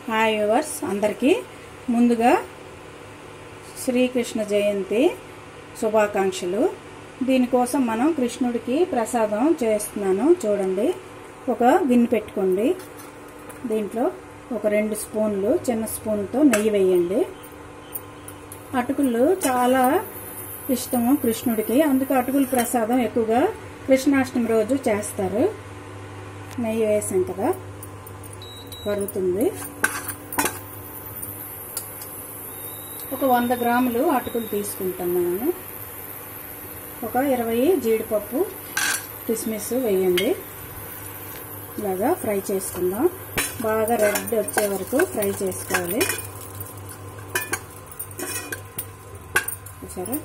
hi yours అందరికీ ముందుగా శ్రీకృష్ణ జయంతి శుభాకాంక్షలు దీనికోసం మనం కృష్ణుడికి ప్రసాదం చేస్తున్నాను చూడండి ఒక గిన్నె పెట్టుకోండి దీంట్లో ఒక రెండు స్పూన్లు చిన్న స్పూన్తో నెయ్యి వేయండి అటుకులు చాలా ఇష్టము కృష్ణుడికి అందుకే అటుకుల ప్రసాదం ఎక్కువగా కృష్ణాష్టమి రోజు చేస్తారు నెయ్యి వేసాం కదా కరుగుతుంది ఒక వంద గ్రాములు అటుకులు తీసుకుంటాను నేను ఒక ఇరవై జీడిపప్పు కిస్మిస్ వేయండి ఇలాగా ఫ్రై చేసుకుందాం బాగా రెడ్ వచ్చే వరకు ఫ్రై చేసుకోవాలి చూసారా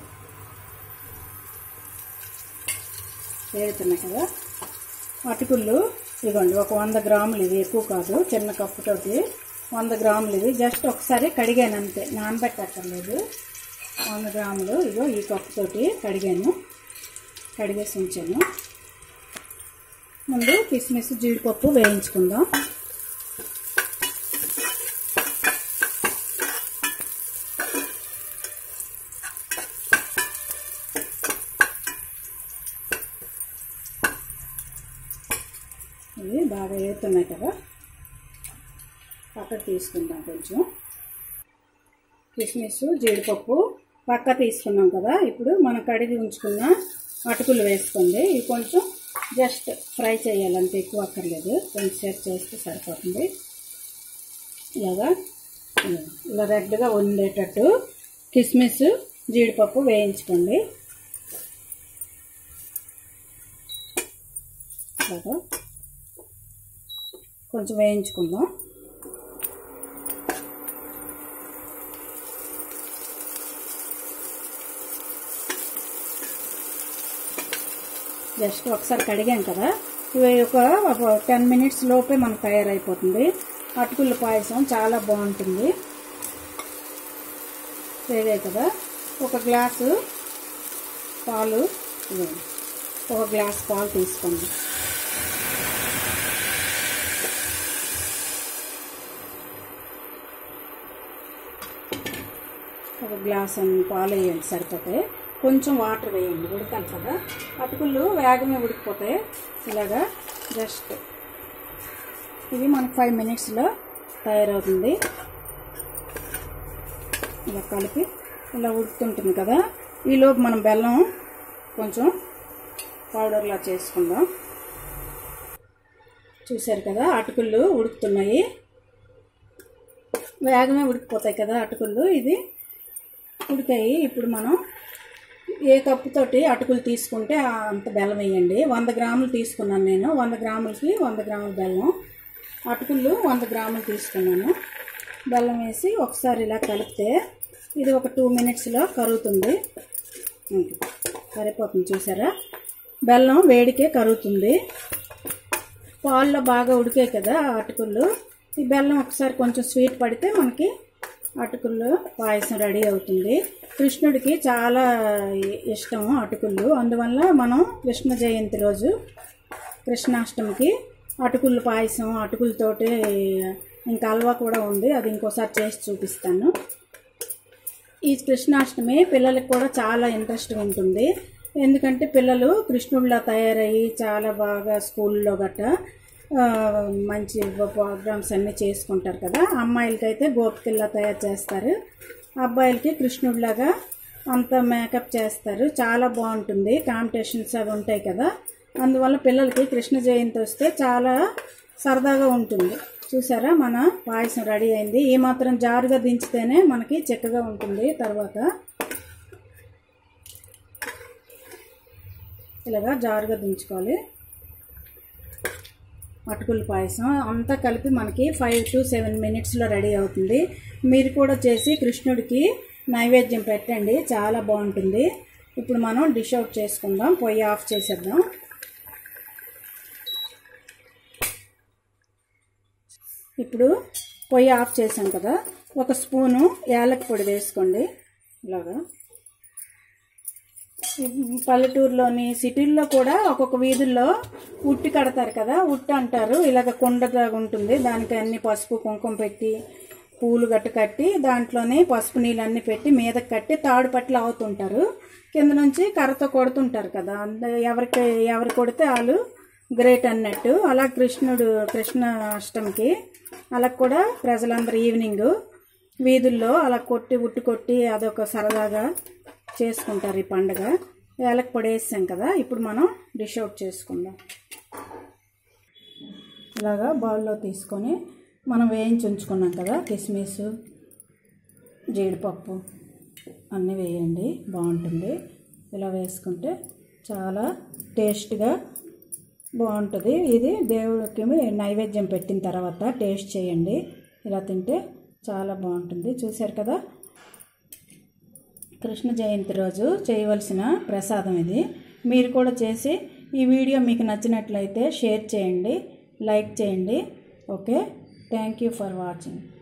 వేగుతున్నాయి కదా అటుకులు ఇదిగోండి ఒక వంద గ్రాములు ఇది ఎక్కువ కాదు చిన్న కప్పుతోటి వంద గ్రాములు ఇది జస్ట్ ఒకసారి కడిగాను అంతే నానబెట్టక్కర్లేదు వంద గ్రాములు ఇగో ఈ కప్పుతోటి కడిగాను కడిగేసి ఉంచాను ముందు కిస్మిస్ జీడిపప్పు వేయించుకుందాం ఇవి బాగా వేగుతున్నాయి కదా పక్కకు తీసుకుందాం కొంచెం కిస్మిస్ జీడిపప్పు పక్క తీసుకున్నాం కదా ఇప్పుడు మనం కడిగి ఉంచుకున్న అటుకులు వేసుకోండి ఇవి కొంచెం జస్ట్ ఫ్రై చేయాలి అంత ఎక్కువ అక్కర్లేదు కొంచెం సేపు చేస్తే సరిపోతుంది ఇలాగా ఇలా రెడ్గా ఉండేటట్టు కిస్మిస్ జీడిపప్పు వేయించుకోండి ఇలాగా కొంచెం వేయించుకుందాం జస్ట్ ఒకసారి కడిగాం కదా ఇవి ఒక టెన్ మినిట్స్ లోపే మనకు తయారైపోతుంది అటుకుల పాయసం చాలా బాగుంటుంది వేగాయి కదా ఒక గ్లాసు పాలు ఇవ్వండి ఒక గ్లాస్ పాలు తీసుకోండి ఒక గ్లాస్ పాలు వేయండి సరిపోతాయి కొంచెం వాటర్ వేయండి ఉడకాలి కదా అటుకులు వేగమే ఉడికిపోతాయి ఇలాగా జస్ట్ ఇది మనకు ఫైవ్ మినిట్స్లో తయారవుతుంది ఇలా కలిపి ఇలా ఉడుకుతుంటుంది కదా ఈలోపు మనం బెల్లం కొంచెం పౌడర్లా చేసుకుందాం చూశారు కదా అటుకులు ఉడుకుతున్నాయి వేగమే ఉడికిపోతాయి కదా అటుకులు ఇది ఉడికాయి ఇప్పుడు మనం ఏ కప్పుతోటి అటుకులు తీసుకుంటే అంత బెల్లం వేయండి వంద గ్రాములు తీసుకున్నాను నేను వంద గ్రాములకి వంద గ్రాముల బెల్లం అటుకులు వంద గ్రాములు తీసుకున్నాను బెల్లం వేసి ఒకసారి ఇలా కలిపితే ఇది ఒక టూ మినిట్స్లో కరుగుతుంది సరిపోతుంది చూసారా బెల్లం వేడికే కరుగుతుంది పాల్లో బాగా ఉడికాయి కదా అటుకులు ఈ బెల్లం ఒకసారి కొంచెం స్వీట్ పడితే మనకి అటుకులు పాయసం రెడీ అవుతుంది కృష్ణుడికి చాలా ఇష్టం అటుకులు అందువల్ల మనం కృష్ణ జయంతి రోజు కృష్ణాష్టమికి అటుకులు పాయసం అటుకులతోటి ఇంకా హల్వా కూడా ఉంది అది ఇంకోసారి చేసి చూపిస్తాను ఈ కృష్ణాష్టమి పిల్లలకి కూడా చాలా ఇంట్రెస్ట్ ఉంటుంది ఎందుకంటే పిల్లలు కృష్ణుడిలా తయారయ్యి చాలా బాగా స్కూల్లో గట్రా మంచి ప్రోగ్రామ్స్ అన్నీ చేసుకుంటారు కదా అమ్మాయిలకైతే గోపికల్లా తయారు చేస్తారు అబ్బాయిలకి కృష్ణుడిలాగా అంత మేకప్ చేస్తారు చాలా బాగుంటుంది కాంపిటీషన్స్ అవి ఉంటాయి కదా అందువల్ల పిల్లలకి కృష్ణ జయంతి వస్తే చాలా సరదాగా ఉంటుంది చూసారా మన పాయసం రెడీ అయింది ఈ మాత్రం జారుగా దించితేనే మనకి చక్కగా ఉంటుంది తర్వాత ఇలాగా జారుగా దించుకోవాలి అటుకుల పాయసం అంతా కలిపి మనకి ఫైవ్ టు సెవెన్ మినిట్స్లో రెడీ అవుతుంది మీరు కూడా చేసి కృష్ణుడికి నైవేద్యం పెట్టండి చాలా బాగుంటుంది ఇప్పుడు మనం డిష్ అవుట్ చేసుకుందాం పొయ్యి ఆఫ్ చేసేద్దాం ఇప్పుడు పొయ్యి ఆఫ్ చేసాం కదా ఒక స్పూను యాలక్ పొడి వేసుకోండి ఇలాగా పల్లెటూరులోని సిటీల్లో కూడా ఒక్కొక్క వీధుల్లో ఉట్టి కడతారు కదా ఉట్టి అంటారు ఇలాగ కుండగా ఉంటుంది దానికి అన్ని పసుపు కుంకుమ పెట్టి పూలు గట్టు కట్టి దాంట్లోనే పసుపు నీళ్ళన్నీ పెట్టి మీదకి కట్టి తాడు పట్లు అవుతుంటారు కింద నుంచి కర్రతో కొడుతుంటారు కదా అంద- ఎవరికి ఎవరు కొడితే వాళ్ళు గ్రేట్ అన్నట్టు అలా కృష్ణుడు కృష్ణ అష్టమికి అలా కూడా ప్రజలందరూ ఈవినింగ్ వీధుల్లో అలా కొట్టి ఉట్టి కొట్టి అదొక సరదాగా చేసుకుంటారు ఈ పండుగ వేలకు పడేసాం కదా ఇప్పుడు మనం డిష్ అవుట్ చేసుకుందాం ఇలాగా బౌల్లో తీసుకొని మనం వేయించి ఉంచుకున్నాం కదా కిస్మిస్ జీడిపప్పు అన్నీ వేయండి బాగుంటుంది ఇలా వేసుకుంటే చాలా టేస్ట్గా బాగుంటుంది ఇది దేవుడికి నైవేద్యం పెట్టిన తర్వాత టేస్ట్ చేయండి ఇలా తింటే చాలా బాగుంటుంది చూశారు కదా కృష్ణ జయంతి రోజు చేయవలసిన ప్రసాదం ఇది మీరు కూడా చేసి ఈ వీడియో మీకు నచ్చినట్లయితే షేర్ చేయండి లైక్ చేయండి okay thank you for watching